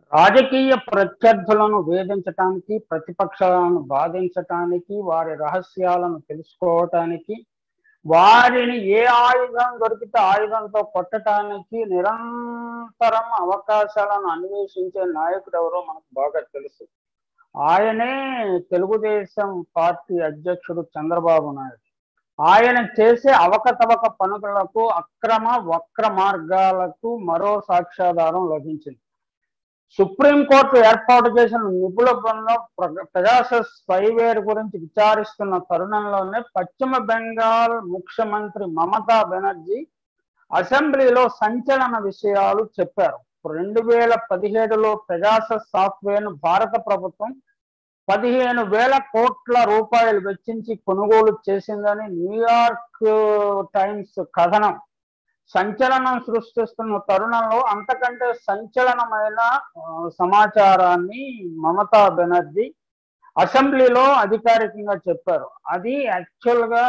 రాజకీయ ప్రత్యర్థులను వేధించటానికి ప్రతిపక్షాలను బాధించటానికి వారి రహస్యాలను తెలుసుకోవటానికి వారిని ఏ ఆయుధం దొరికితే ఆయుధంతో కొట్టడానికి నిరంతరం అవకాశాలను అన్వేషించే నాయకుడు ఎవరో మనకు బాగా తెలుసు ఆయనే తెలుగుదేశం పార్టీ అధ్యక్షుడు చంద్రబాబు నాయుడు ఆయన చేసే అవకతవక పనులకు అక్రమ వక్ర మార్గాలకు మరో సాక్ష్యాధారం లభించింది సుప్రీంకోర్టు ఏర్పాటు చేసిన నిపుణుల బృందం ప్ర- పెగాసస్ స్పైవేర్ గురించి విచారిస్తున్న తరుణంలోనే పశ్చిమ బెంగాల్ ముఖ్యమంత్రి మమతా బెనర్జీ అసెంబ్లీలో సంచలన విషయాలు చెప్పారు రెండు వేల పదిహేడులో పెగాసస్ సాఫ్ట్వేర్ ను భారత ప్రభుత్వం పదిహేను వేల కోట్ల రూపాయలు వెచ్చించి కొనుగోలు చేసిందని న్యూయార్క్ టైమ్స్ కథనం సంచలనం సృష్టిస్తున్న తరుణంలో అంతకంటే సంచలనమైన ఆ, సమాచారాన్ని మమతా బెనర్జీ అసెంబ్లీలో అధికారికంగా చెప్పారు అది యాక్చువల్ గా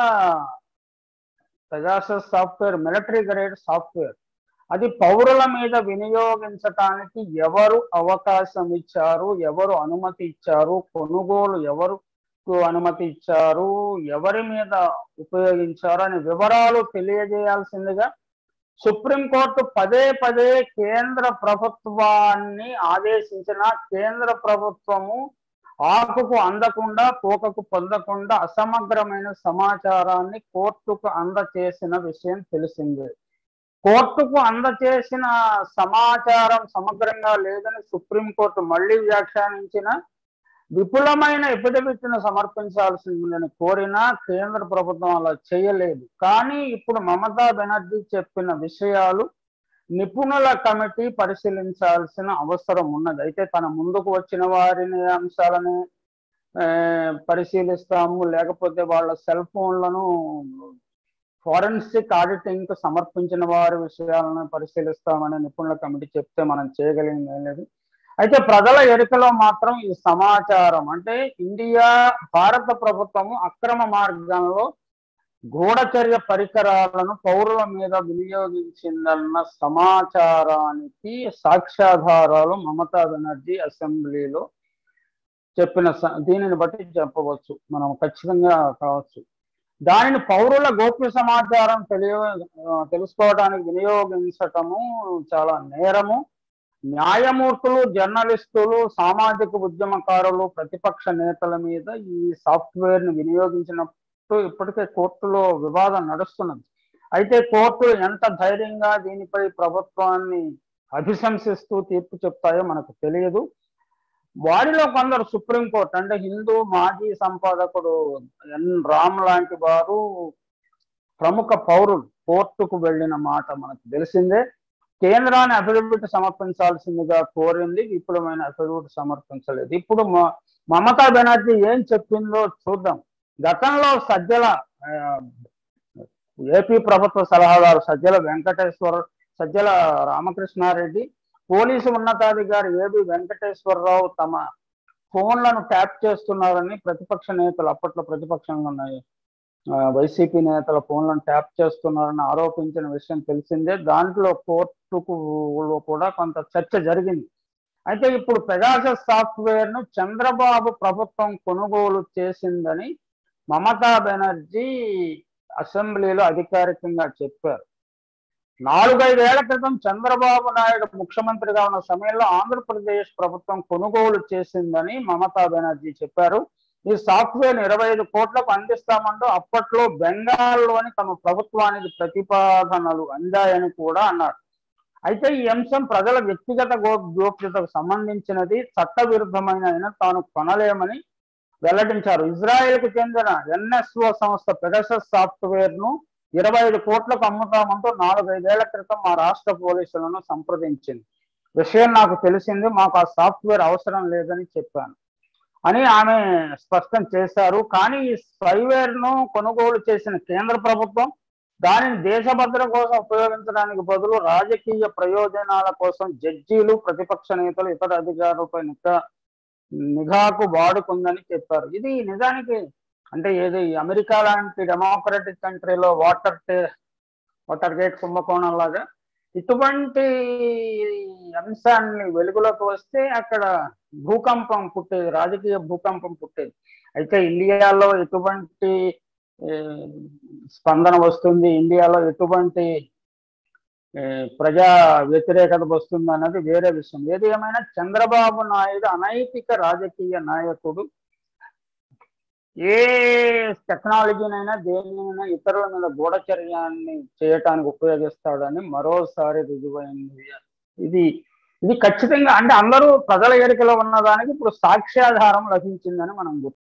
Pegasus software military grade software అది పౌరుల మీద వినియోగించటానికి ఎవరు అవకాశం ఇచ్చారు ఎవరు అనుమతి ఇచ్చారు కొనుగోలు ఎవరు అనుమతి ఇచ్చారు ఎవరి మీద ఉపయోగించారు అనే వివరాలు తెలియజేయాల్సిందిగా సుప్రీంకోర్టు పదే పదే కేంద్ర ప్రభుత్వాన్ని ఆదేశించిన కేంద్ర ప్రభుత్వము ఆకుకు అందకుండా పోకకు పొందకుండా అసమగ్రమైన సమాచారాన్ని కోర్టుకు అందచేసిన విషయం తెలిసిందే కోర్టుకు అందచేసిన సమాచారం సమగ్రంగా లేదని సుప్రీంకోర్టు మళ్ళీ వ్యాఖ్యానించిన విపులమైన ఎఫిడవిట్ను సమర్పించాల్సిందని కోరినా కేంద్ర ప్రభుత్వం అలా చేయలేదు కానీ ఇప్పుడు మమతా బెనర్జీ చెప్పిన విషయాలు నిపుణుల కమిటీ పరిశీలించాల్సిన అవసరం ఉన్నది అయితే తన ముందుకు వచ్చిన వారిని అంశాలని ఆ, పరిశీలిస్తాము లేకపోతే వాళ్ళ సెల్ ఫోన్లను ఫారెన్సిక్ ఆడిటింగ్ కు సమర్పించిన వారి విషయాలను పరిశీలిస్తామని నిపుణుల కమిటీ చెప్తే మనం చేయగలిగింది ఏం లేదు అయితే ప్రజల ఎరుకలో మాత్రం ఈ సమాచారం అంటే ఇండియా భారత ప్రభుత్వము అక్రమ మార్గంలో గూఢచర్య పరికరాలను పౌరుల మీద వినియోగించిందన్న సమాచారానికి సాక్ష్యాధారాలు మమతా బెనర్జీ అసెంబ్లీలో చెప్పిన స- దీనిని బట్టి చెప్పవచ్చు మనం ఖచ్చితంగా కావచ్చు దానిని పౌరుల గోప్య సమాచారం తెలియ ఆ, తెలుసుకోవడానికి వినియోగించటము చాలా నేరము న్యాయమూర్తులు జర్నలిస్టులు సామాజిక ఉద్యమకారులు ప్రతిపక్ష నేతల మీద ఈ సాఫ్ట్వేర్ ను వినియోగించినట్టు ఇప్పటికే కోర్టులో వివాదం నడుస్తున్నది అయితే కోర్టులు ఎంత ధైర్యంగా దీనిపై ప్రభుత్వాన్ని అభిశంసిస్తూ తీర్పు చెప్తాయో మనకు తెలియదు వారిలో కొందరు సుప్రీంకోర్టు అంటే హిందూ మాజీ సంపాదకుడు ఎన్ రామ్ లాంటి వారు ప్రముఖ పౌరులు కోర్టుకు వెళ్ళిన మాట మనకు తెలిసిందే కేంద్రాన్ని అఫిడవిట్ సమర్పించాల్సిందిగా కోరింది విపులమైన అఫిడవిట్ సమర్పించలేదు ఇప్పుడు మ- మమతా బెనర్జీ ఏం చెప్పిందో చూద్దాం గతంలో సజ్జల ఆ, ఏపీ ప్రభుత్వ సలహాదారు సజ్జల వెంకటేశ్వర సజ్జల రామకృష్ణారెడ్డి పోలీసు ఉన్నతాధికారి ఏబి వెంకటేశ్వరరావు తమ ఫోన్లను ట్యాప్ చేస్తున్నారని ప్రతిపక్ష నేతలు అప్పట్లో ప్రతిపక్షంలో ఉన్నాయి ఆ, వైసీపీ నేతల ఫోన్లను ట్యాప్ చేస్తున్నారని ఆరోపించిన విషయం తెలిసిందే దాంట్లో కోర్టుకు లో కూడా కొంత చర్చ జరిగింది అయితే ఇప్పుడు పెగాసస్ సాఫ్ట్వేర్ ను చంద్రబాబు ప్రభుత్వం కొనుగోలు చేసిందని మమతా బెనర్జీ అసెంబ్లీలో అధికారికంగా చెప్పారు నాలుగైదేళ్ల క్రితం చంద్రబాబు నాయుడు ముఖ్యమంత్రిగా ఉన్న సమయంలో ఆంధ్రప్రదేశ్ ప్రభుత్వం కొనుగోలు చేసిందని మమతా బెనర్జీ చెప్పారు ఈ సాఫ్ట్వేర్ ఇరవై ఐదు కోట్లకు అందిస్తామంటూ అప్పట్లో బెంగాల్లోని తమ ప్రభుత్వానికి ప్రతిపాదనలు అందాయని కూడా అన్నారు అయితే ఈ అంశం ప్రజల వ్యక్తిగత గో గోప్యతకు సంబంధించినది చట్టవిరుద్ధమైన అయినా తాను కొనలేమని వెల్లడించారు ఇజ్రాయెల్ కు చెందిన ఎన్ఎస్ఓ సంస్థ పెగసస్ సాఫ్ట్వేర్ ను ఇరవై ఐదు కోట్లకు అమ్ముతామంటూ నాలుగైదేళ్ల క్రితం మా రాష్ట్ర పోలీసులను సంప్రదించింది విషయం నాకు తెలిసింది మాకు ఆ సాఫ్ట్వేర్ అవసరం లేదని చెప్పాను అని ఆమె స్పష్టం చేశారు కానీ ఈ స్పైవేర్ ను కొనుగోలు చేసిన కేంద్ర ప్రభుత్వం దానిని దేశ భద్రత కోసం ఉపయోగించడానికి బదులు రాజకీయ ప్రయోజనాల కోసం జడ్జీలు ప్రతిపక్ష నేతలు ఇతర అధికారులపై నిఘా నిఘాకు వాడుకుందని చెప్పారు ఇది నిజానికి అంటే ఏది అమెరికా లాంటి డెమోక్రటిక్ కంట్రీలో వాటర్ టే వాటర్ గేట్ కుంభకోణం లాగా ఇటువంటి అంశాన్ని వెలుగులోకి వస్తే అక్కడ భూకంపం పుట్టేది రాజకీయ భూకంపం పుట్టేది అయితే ఇండియాలో ఎటువంటి ఏ, స్పందన వస్తుంది ఇండియాలో ఎటువంటి ఏ, ప్రజా వ్యతిరేకత వస్తుంది అన్నది వేరే విషయం ఏది ఏమైనా చంద్రబాబు నాయుడు అనైతిక రాజకీయ నాయకుడు ఏ టెక్నాలజీనైనా దేనినైనా ఇతరుల మీద గూఢచర్యాన్ని చేయటానికి ఉపయోగిస్తాడని మరోసారి రుజువైంది ఇది ఇది ఖచ్చితంగా అంటే అందరూ ప్రజల ఎరికలో ఉన్నదానికి ఇప్పుడు సాక్ష్యాధారం లభించిందని మనం గుర్తు